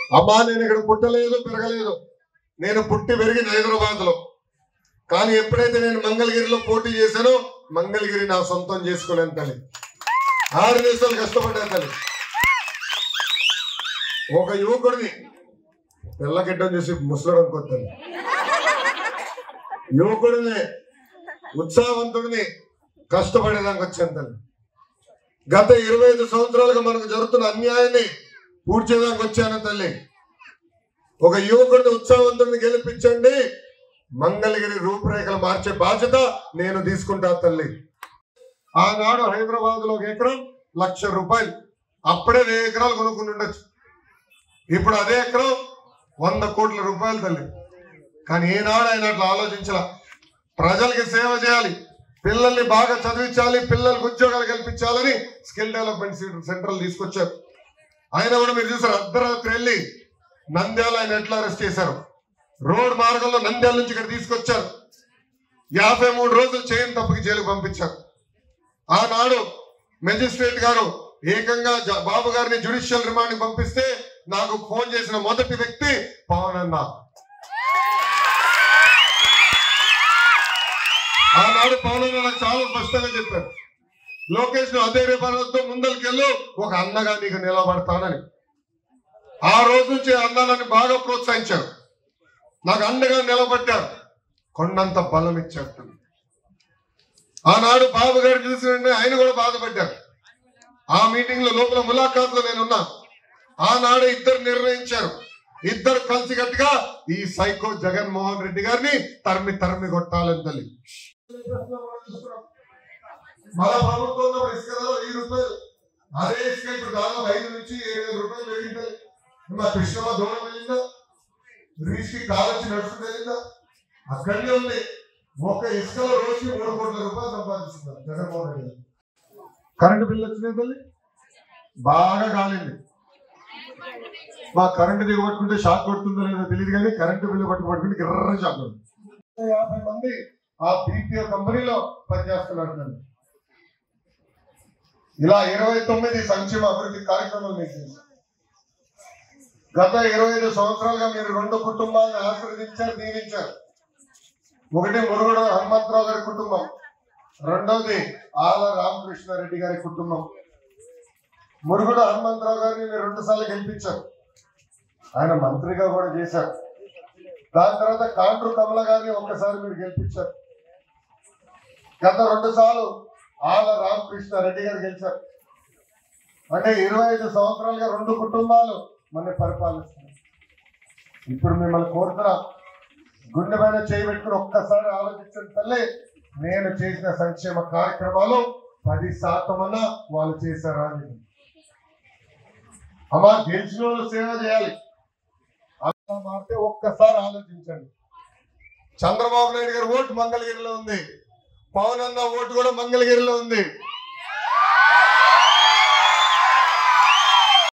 అమ్మా నేను ఇక్కడ పుట్టలేదు పెరగలేదు నేను పుట్టి పెరిగింది హైదరాబాద్ లో కానీ ఎప్పుడైతే నేను మంగళగిరిలో పోటీ చేశానో మంగళగిరి నా సొంతం చేసుకున్నాను తల్లి ఆరు దేశాలు కష్టపడ్డాను తల్లి ఒక యువకుడిని తెల్లగడ్డం చూసి ముసలడం కొత్తది యువకుడిని ఉత్సాహవంతుడిని కష్టపడేదానికి వచ్చాను తల్లి గత ఇరవై ఐదు సంవత్సరాలుగా మనకు జరుగుతున్న అన్యాయాన్ని పూడ్చేదానికి వచ్చాను తల్లి ఒక యువకుడిని ఉత్సాహవంతుడిని గెలిపించండి మంగళగిరి రూపురేఖలు మార్చే బాధ్యత నేను తీసుకుంటా తల్లి ఆనాడు హైదరాబాద్ లో ఒక ఎకరం లక్ష రూపాయలు అప్పుడే వెయ్యి ఎకరాలు కొనుక్కుని ఉండొచ్చు ఇప్పుడు అదే ఎకరం వంద కోట్ల రూపాయలు తల్లి కానీ ఈనాడు ఆయన అట్లా ఆలోచించాల ప్రజలకి సేవ చేయాలి పిల్లల్ని బాగా చదివించాలి పిల్లలకు ఉద్యోగాలు కల్పించాలని స్కిల్ డెవలప్మెంట్ సెంటర్లు తీసుకొచ్చారు ఆయన కూడా మీరు చూసారు అర్ధరాత్రి వెళ్ళి నంద్యాల ఆయన ఎట్లా అరెస్ట్ చేశారు రోడ్ మార్గంలో నంద్యాల నుంచి ఇక్కడ తీసుకొచ్చారు యాభై మూడు రోజులు చేయని తప్పుకి జైలుకు పంపించారు ఆనాడు మెజిస్ట్రేట్ గారు ఏకంగా జ- బాబు గారిని జ్యుడిషియల్ రిమాండ్ పంపిస్తే నాకు ఫోన్ చేసిన మొదటి వ్యక్తి పవన్ అన్న ఆనాడు పవన్ అన్న నాకు చాలా స్పష్టంగా చెప్పారు లోకేష్ ను అదే రేపతో ముందరికెళ్ళు ఒక అన్నగా నీకు నిలబడతానని ఆ రోజు నుంచి అన్న నన్ను బాగా ప్రోత్సహించారు నాకు అండగా నిలబడ్డారు కొండంత బలం ఇచ్చారు తను. ఆనాడు బాబు గారు చూసిన వెంటనే ఆయన కూడా బాధపడ్డారు ఆ మీటింగ్ లో లోపల ములాఖాత్ లో నేనున్నా ఆనాడు ఇద్దరు నిర్ణయించారు ఇద్దరు కలిసికట్టుగా ఈ సైకో జగన్మోహన్ రెడ్డి గారిని తరిమి తరిమి కొట్టాలని తల్లి మన ప్రభుత్వంలో ఇసుక ధర వెయ్యి రూపాయలు అదే ఇసుక ఇప్పుడు దాదాపు ఐదు నుంచి ఏడు వేల రూపాయలు పెరిగింది మా కృష్ణమ్మ దూరం వెళ్ళిందా రీచ్కి కాలొచ్చి నడుచుకు వెళ్ళిందా అక్కడనే ఉంది ఒక ఇసుకలో రోజుకి మూడు కోట్ల రూపాయలు సంపాదిస్తున్నారు జగన్మోహన్ రెడ్డి గారు. కరెంటు బిల్లు వచ్చినాయి తల్లి బాగా కాలింది మా కరెంటు దిగు పట్టుకుంటే షాక్ కొడుతుందో లేదో తెలియదు కానీ కరెంటు బిల్లు పట్టు పట్టుకుంటే గిర్ర షాక్ కొడుతుంది యాభై మంది ఆ బీపీఓ కంపెనీలో పనిచేస్తున్నారు తల్లి. ఇలా ఇరవై తొమ్మిది సంక్షేమ అభివృద్ధి కార్యక్రమాలు మీకు చేశారు. గత ఇరవై ఐదు సంవత్సరాలుగా మీరు రెండు కుటుంబాలను ఆశీర్వదించారు దీవించారు ఒకటి మురుగుడు హనుమంతరావు గారి కుటుంబం రెండోది ఆల రామకృష్ణారెడ్డి గారి కుటుంబం మురుగుడు హనుమంతరావు గారిని మీరు రెండు సార్లు గెలిపించారు ఆయన మంత్రిగా కూడా చేశారు దాని తర్వాత కాండ్రు కమల గారిని ఒక్కసారి మీరు గెలిపించారు గత రెండు సార్లు ఆల రామకృష్ణారెడ్డి గారు గెలిచారు అంటే ఇరవై ఐదు సంవత్సరాలుగా రెండు కుటుంబాలు మన పరిపాలిస్తున్నాయి ఇప్పుడు మిమ్మల్ని కోరుతున్నా గుండె పైన చేయబెట్టుకుని ఒక్కసారి ఆలోచించండి తల్లి నేను చేసిన సంక్షేమ కార్యక్రమాలు పది శాతం అన్నా వాళ్ళు చేశారా అని అమ్మా గెలిచిన వాళ్ళు సేవ చేయాలి అలా మారితే ఒక్కసారి ఆలోచించండి చంద్రబాబు నాయుడు గారి ఓటు మంగళగిరిలో ఉంది పవన్ అన్న ఓటు కూడా మంగళగిరిలో ఉంది